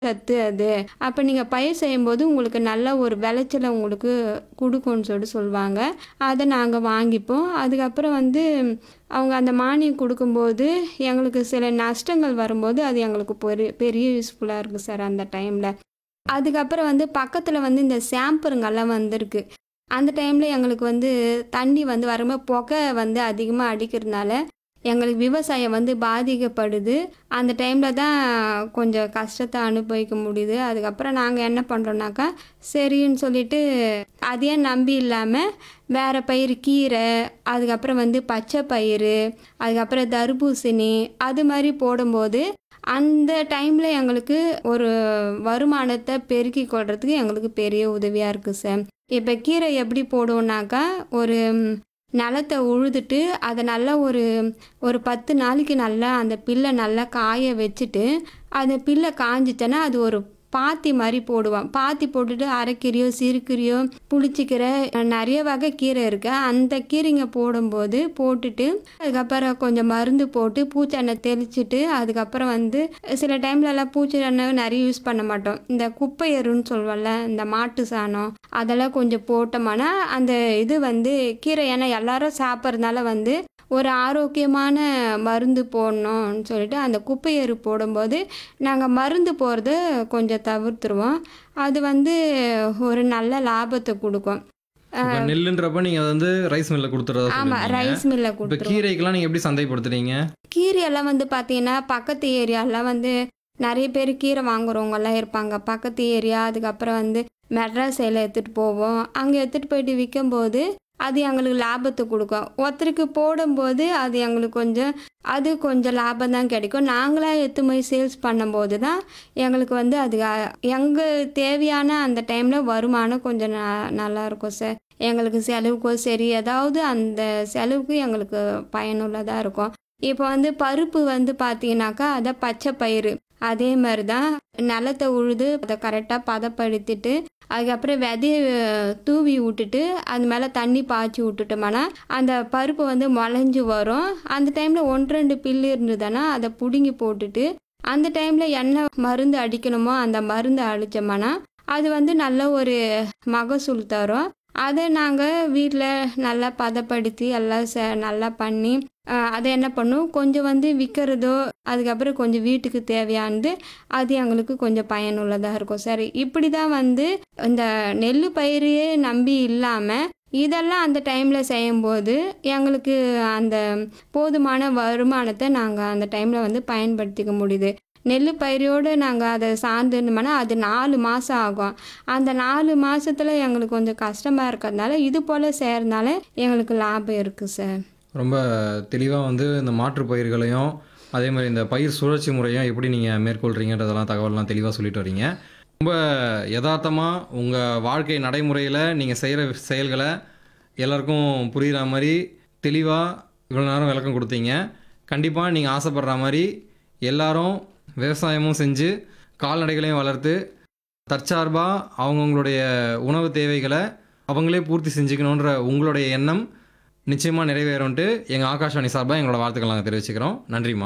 சத்து அது அப்போ நீங்கள் பயிர் செய்யும்போது உங்களுக்கு நல்ல ஒரு விளைச்சலை உங்களுக்கு கொடுக்கும்னு சொல்லிட்டு சொல்லுவாங்க அதை நாங்கள் வாங்கிப்போம் அதுக்கப்புறம் வந்து அவங்க அந்த மானியம் கொடுக்கும்போது எங்களுக்கு சில நஷ்டங்கள் வரும்போது அது எங்களுக்கு பெரிய பெரிய யூஸ்ஃபுல்லாக இருக்குது சார் அந்த டைமில் அதுக்கப்புறம் வந்து பக்கத்தில் வந்து இந்த சாம்பருங்கெல்லாம் வந்திருக்கு அந்த டைமில் எங்களுக்கு வந்து தண்ணி வந்து வரும்போது புகை வந்து அதிகமாக அடிக்கிறதுனால எங்களுக்கு விவசாயம் வந்து பாதிக்கப்படுது அந்த டைமில் தான் கொஞ்சம் கஷ்டத்தை அனுபவிக்க முடியுது அதுக்கப்புறம் நாங்கள் என்ன பண்ணுறோன்னாக்கா சரின்னு சொல்லிட்டு அதையே நம்பி இல்லாமல் வேறு பயிர் கீரை அதுக்கப்புறம் வந்து பச்சை பயிறு அதுக்கப்புறம் தர்பூசணி அது மாதிரி போடும்போது அந்த டைமில் எங்களுக்கு ஒரு வருமானத்தை பெருக்கி கொள்றதுக்கு எங்களுக்கு பெரிய உதவியாக இருக்குது சார் இப்போ கீரை எப்படி போடுவோம்னாக்கா ஒரு நிலத்தை உழுதுட்டு அதை நல்லா ஒரு ஒரு பத்து நாளைக்கு நல்லா அந்த பில்லை நல்லா காய வச்சுட்டு அந்த பில்லை காஞ்சிச்சேன்னா அது ஒரு பாத்தி மாதிரி போடுவோம் பாத்தி போட்டுட்டு அரைக்கீரையோ சிறுகீரையோ புளிச்சிக்கீரை நிறைய வகை கீரை இருக்குது அந்த கீரைங்க போடும்போது போட்டுட்டு அதுக்கப்புறம் கொஞ்சம் மருந்து போட்டு பூச்செண்ணெய் தெளிச்சிட்டு அதுக்கப்புறம் வந்து சில டைம்லலாம் பூச்சி எண்ணெய் நிறைய யூஸ் பண்ண மாட்டோம் இந்த குப்பை எருன்னு சொல்லுவோம்ல இந்த மாட்டு சாணம் அதெல்லாம் கொஞ்சம் போட்டோம்னா அந்த இது வந்து கீரை ஏன்னா எல்லாரும் சாப்பிட்றதுனால வந்து ஒரு ஆரோக்கியமான மருந்து போடணும்னு சொல்லிட்டு அந்த குப்பை எரு போடும்போது நாங்கள் மருந்து போடுறத கொஞ்சம் தவிர்த்துருவோம் அது வந்து ஒரு நல்ல லாபத்தை கொடுக்கும் இப்போ நெல்லுன்றப்ப நீங்கள் அதை வந்து ரைஸ் மில்லில் கொடுத்துறதா ஆமாம் சொல்லுவீங்க ரைஸ் மில்லில் இப்போ கொடுத்துருவோம் கீரைக்கெல்லாம் நீங்கள் எப்படி சந்தைப்படுத்துறீங்க கீரையெல்லாம் வந்து பார்த்தீங்கன்னா பக்கத்து ஏரியாலாம் வந்து நிறைய பேர் கீரை வாங்குறவங்கெல்லாம் இருப்பாங்க பக்கத்து ஏரியா அதுக்கப்புறம் வந்து மெட்ராஸ் சைடில் எடுத்துகிட்டு போவோம் அங்கே எடுத்துகிட்டு போயிட்டு விற்கும்போது அது எங்களுக்கு லாபத்தை கொடுக்கும் ஒருத்தருக்கு போடும்போது அது எங்களுக்கு கொஞ்சம் அது கொஞ்சம் லாபம் தான் கிடைக்கும் நாங்களாக எடுத்து போய் சேல்ஸ் பண்ணும்போது தான் எங்களுக்கு வந்து அது எங்கள் தேவையான அந்த டைமில் வருமானம் கொஞ்சம் ந நல்லா இருக்கும் சார் எங்களுக்கு செலவுக்கோ சரி ஏதாவது அந்த செலவுக்கு எங்களுக்கு பயனுள்ளதாக இருக்கும் இப்போ வந்து பருப்பு வந்து பார்த்தீங்கன்னாக்கா அதை பச்சை பயிறு அதே மாதிரி தான் நிலத்தை உழுது அதை கரெக்டாக பதப்படுத்திட்டு அதுக்கப்புறம் விதைய தூவி விட்டுட்டு அது மேலே தண்ணி பாய்ச்சி விட்டுட்டோம்னா அந்த பருப்பு வந்து முளைஞ்சி வரும் அந்த டைமில் ஒன்று ரெண்டு பில்லு இருந்ததுன்னா அதை பிடுங்கி போட்டுட்டு அந்த டைமில் என்ன மருந்து அடிக்கணுமோ அந்த மருந்து அடித்தோம்னா அது வந்து நல்ல ஒரு மகசூல் தரும் அதை நாங்கள் வீட்டில் நல்லா பதப்படுத்தி எல்லாம் ச நல்லா பண்ணி அதை என்ன பண்ணும் கொஞ்சம் வந்து விற்கிறதோ அதுக்கப்புறம் கொஞ்சம் வீட்டுக்கு தேவையானது அது எங்களுக்கு கொஞ்சம் பயனுள்ளதாக இருக்கும் சரி இப்படி தான் வந்து இந்த நெல் பயிரையே நம்பி இல்லாமல் இதெல்லாம் அந்த டைமில் செய்யும்போது எங்களுக்கு அந்த போதுமான வருமானத்தை நாங்கள் அந்த டைமில் வந்து பயன்படுத்திக்க முடியுது நெல் பயிரோடு நாங்கள் அதை சார்ந்து இருந்தோம்னா அது நாலு மாதம் ஆகும் அந்த நாலு மாதத்தில் எங்களுக்கு கொஞ்சம் கஷ்டமாக இருக்கிறதுனால இது போல் செய்கிறதுனால எங்களுக்கு லாபம் இருக்குது சார் ரொம்ப தெளிவாக வந்து இந்த மாற்று பயிர்களையும் அதே மாதிரி இந்த பயிர் சுழற்சி முறையும் எப்படி நீங்கள் மேற்கொள்கிறீங்கன்றதெல்லாம் தகவல்லாம் தெளிவாக சொல்லிட்டு வரீங்க ரொம்ப யதார்த்தமாக உங்கள் வாழ்க்கை நடைமுறையில் நீங்கள் செய்கிற செயல்களை எல்லாருக்கும் புரிகிற மாதிரி தெளிவாக இவ்வளோ நேரம் விளக்கம் கொடுத்தீங்க கண்டிப்பாக நீங்கள் ஆசைப்படுற மாதிரி எல்லாரும் விவசாயமும் செஞ்சு கால்நடைகளையும் வளர்த்து தற்சார்பாக அவங்கவுங்களுடைய உணவு தேவைகளை அவங்களே பூர்த்தி செஞ்சுக்கணுன்ற உங்களுடைய எண்ணம் நிச்சயமாக நிறைவேறும்ட்டு எங்கள் ஆகாஷ்வாணி சார்பாக எங்களோட வாழ்த்துக்கள் நாங்கள் தெரிவிச்சுக்கிறோம் நன்றிம்மா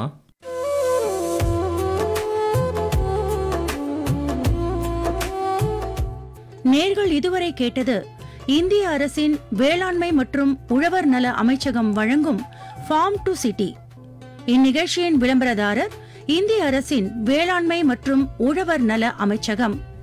நேர்கள் இதுவரை கேட்டது இந்திய அரசின் வேளாண்மை மற்றும் உழவர் நல அமைச்சகம் வழங்கும் ஃபார்ம் டு சிட்டி இந்நிகழ்ச்சியின் விளம்பரதாரர் இந்திய அரசின் வேளாண்மை மற்றும் உழவர் நல அமைச்சகம்